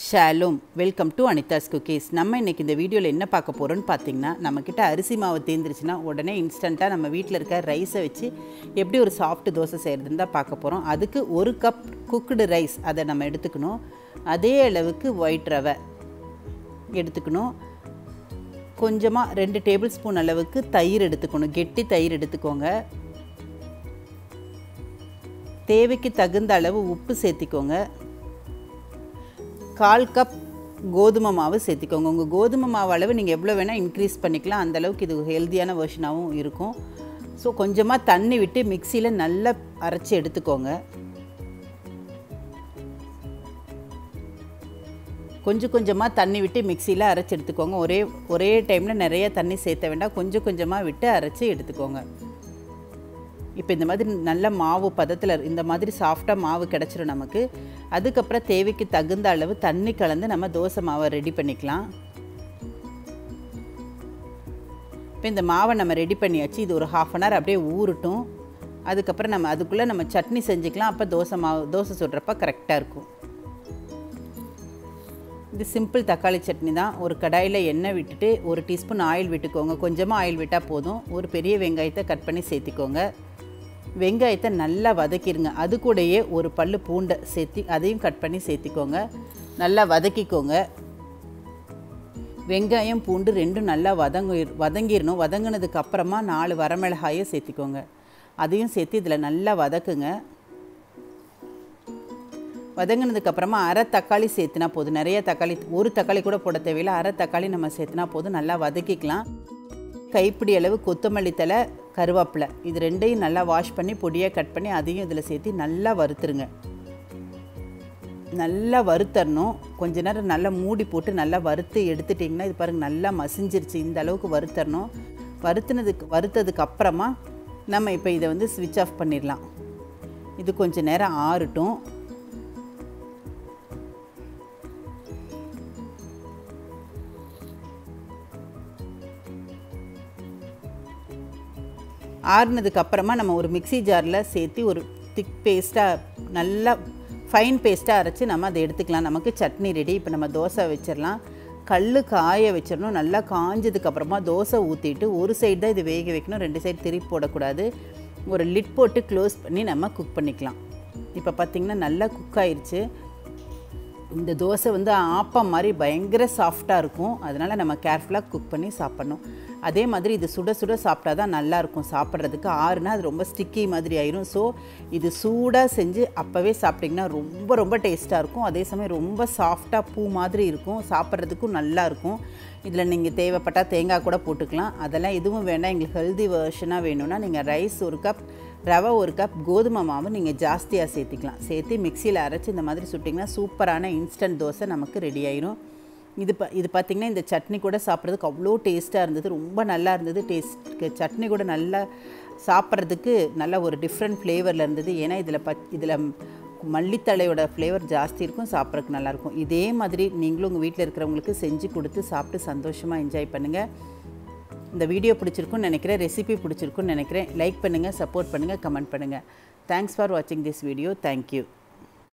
ஷாலும் welcome to Anitha's cookies நம்ம இன்றைக்கி இந்த வீடியோவில் என்ன பார்க்க போகிறோம்னு பார்த்தீங்கன்னா நம்மக்கிட்ட அரிசி மாவு தேர்ந்துருச்சுன்னா உடனே இன்ஸ்டண்ட்டாக நம்ம வீட்டில் இருக்க ரைஸை வச்சு எப்படி ஒரு சாஃப்ட் தோசை செய்கிறதுன்னு தான் பார்க்க போகிறோம் அதுக்கு ஒரு கப் குக்குடு ரைஸ் அதை நம்ம எடுத்துக்கணும் அதே அளவுக்கு ஒயிட் ரவை எடுத்துக்கணும் கொஞ்சமாக ரெண்டு டேபிள் ஸ்பூன் அளவுக்கு தயிர் எடுத்துக்கணும் கெட்டி தயிர் எடுத்துக்கோங்க தேவைக்கு தகுந்த அளவு உப்பு சேர்த்திக்கோங்க கால் கப் கோதுமை மாவு சேர்த்திக்கோங்க உங்கள் கோதுமை மாவு அளவு நீங்கள் எவ்வளோ வேணால் இன்க்ரீஸ் பண்ணிக்கலாம் அந்த அளவுக்கு இது ஹெல்த்தியான வெர்ஷனாகவும் இருக்கும் ஸோ கொஞ்சமாக தண்ணி விட்டு மிக்சியில் நல்லா அரைச்சி எடுத்துக்கோங்க கொஞ்சம் கொஞ்சமாக தண்ணி விட்டு மிக்சியில் அரைச்சி எடுத்துக்கோங்க ஒரே ஒரே டைமில் நிறைய தண்ணி சேர்த்த வேண்டாம் கொஞ்சம் கொஞ்சமாக விட்டு அரைச்சி எடுத்துக்கோங்க இப்போ இந்த மாதிரி நல்ல மாவு பதத்தில் இந்த மாதிரி சாஃப்டாக மாவு கிடச்சிரும் நமக்கு அதுக்கப்புறம் தேவைக்கு தகுந்த அளவு தண்ணி கலந்து நம்ம தோசை மாவை ரெடி பண்ணிக்கலாம் இப்போ இந்த மாவை நம்ம ரெடி பண்ணியாச்சு இது ஒரு ஹாஃப் அன் ஹவர் அப்படியே ஊறட்டும் அதுக்கப்புறம் நம்ம அதுக்குள்ளே நம்ம சட்னி செஞ்சுக்கலாம் அப்போ தோசை மாவு தோசை சுடுறப்ப கரெக்டாக இருக்கும் இது சிம்பிள் தக்காளி சட்னி தான் ஒரு கடாயில் எண்ணெய் விட்டுட்டு ஒரு டீஸ்பூன் ஆயில் விட்டுக்கோங்க கொஞ்சமாக ஆயில் விட்டால் போதும் ஒரு பெரிய வெங்காயத்தை கட் பண்ணி சேர்த்திக்கோங்க வெங்காயத்தை நல்லா வதக்கிடுங்க அது கூடயே ஒரு பல் பூண்டை சேர்த்தி அதையும் கட் பண்ணி சேர்த்திக்கோங்க நல்லா வதக்கிக்கோங்க வெங்காயம் பூண்டு ரெண்டும் நல்லா வதங்கி வதங்கிடணும் வதங்கினதுக்கு அப்புறமா நாலு வரமிளகாயை சேர்த்திக்கோங்க அதையும் சேர்த்து இதில் நல்லா வதக்குங்க வதங்கினதுக்கு அப்புறமா அரை தக்காளி சேர்த்துனா போதும் நிறைய தக்காளி ஒரு தக்காளி கூட போட தேவையில்லை அரை தக்காளி நம்ம சேர்த்துனா போதும் நல்லா வதக்கிக்கலாம் கைப்பிடி அளவு கொத்தமல்லி தலை கருவேப்பிலை இது ரெண்டையும் நல்லா வாஷ் பண்ணி பொடியாக கட் பண்ணி அதையும் இதில் சேர்த்து நல்லா வறுத்துருங்க நல்லா வறுத்தரணும் கொஞ்ச நேரம் நல்லா மூடி போட்டு நல்லா வறுத்து எடுத்துட்டிங்கன்னா இது பாருங்கள் நல்லா மசிஞ்சிருச்சு இந்த அளவுக்கு வறுத்தரணும் வறுத்துனதுக்கு வறுத்ததுக்கு அப்புறமா நம்ம இப்போ இதை வந்து ஸ்விட்ச் ஆஃப் பண்ணிடலாம் இது கொஞ்சம் நேரம் ஆறட்டும் ஆறுனதுக்கு அப்புறமா நம்ம ஒரு மிக்சி ஜாரில் சேர்த்து ஒரு திக் பேஸ்ட்டாக நல்லா ஃபைன் பேஸ்ட்டாக அரைச்சி நம்ம அதை எடுத்துக்கலாம் நமக்கு சட்னி ரெடி இப்போ நம்ம தோசை வச்சிடலாம் கல் காய வச்சிடணும் நல்லா காஞ்சதுக்கு அப்புறமா தோசை ஊற்றிட்டு ஒரு சைடு தான் இது வேக வைக்கணும் ரெண்டு சைடு திருப்பி போடக்கூடாது ஒரு லிட் போட்டு க்ளோஸ் பண்ணி நம்ம குக் பண்ணிக்கலாம் இப்போ பார்த்திங்கன்னா நல்லா குக் ஆயிடுச்சு இந்த தோசை வந்து ஆப்பம் மாதிரி பயங்கர சாஃப்டாக இருக்கும் அதனால் நம்ம கேர்ஃபுல்லாக குக் பண்ணி சாப்பிட்ணும் அதே மாதிரி இது சுட சுட சாப்பிட்டா தான் நல்லாயிருக்கும் சாப்பிட்றதுக்கு ஆறுனா அது ரொம்ப ஸ்டிக்கி மாதிரி ஆயிரும் ஸோ இது சூடாக செஞ்சு அப்போவே சாப்பிட்டிங்கன்னா ரொம்ப ரொம்ப டேஸ்ட்டாக இருக்கும் அதே சமயம் ரொம்ப சாஃப்டாக பூ மாதிரி இருக்கும் சாப்பிட்றதுக்கும் நல்லாயிருக்கும் இதில் நீங்கள் தேவைப்பட்டால் தேங்காய் கூட போட்டுக்கலாம் அதெல்லாம் எதுவும் வேண்டாம் எங்களுக்கு ஹெல்தி வெர்ஷனாக வேணும்னா நீங்கள் ரைஸ் ஒரு கப் ரவை ஒரு கப் கோதுமை மாவு நீங்கள் ஜாஸ்தியாக சேர்த்திக்கலாம் சேர்த்து மிக்சியில் அரைச்சி இந்த மாதிரி சுட்டிங்கன்னா சூப்பரான இன்ஸ்டன்ட் தோசை நமக்கு ரெடி ஆயிரும் இது ப இது பார்த்திங்கன்னா இந்த சட்னி கூட சாப்பிட்றதுக்கு அவ்வளோ டேஸ்ட்டாக இருந்தது ரொம்ப நல்லா இருந்தது டேஸ்ட் சட்னி கூட நல்லா சாப்பிட்றதுக்கு நல்ல ஒரு டிஃப்ரெண்ட் ஃப்ளேவரில் இருந்தது ஏன்னா இதில் ப இதில் மல்லித்தழையோட ஃப்ளேவர் ஜாஸ்தி இருக்கும் சாப்பிட்றதுக்கு நல்லாயிருக்கும் இதே மாதிரி நீங்களும் உங்கள் வீட்டில் இருக்கிறவங்களுக்கு செஞ்சு கொடுத்து சாப்பிட்டு சந்தோஷமாக என்ஜாய் பண்ணுங்கள் இந்த வீடியோ பிடிச்சிருக்குன்னு நினைக்கிறேன் ரெசிபி பிடிச்சிருக்குன்னு நினைக்கிறேன் லைக் பண்ணுங்கள் சப்போர்ட் பண்ணுங்கள் கமெண்ட் பண்ணுங்கள் தேங்க்ஸ் ஃபார் வாட்சிங் திஸ் வீடியோ தேங்க்யூ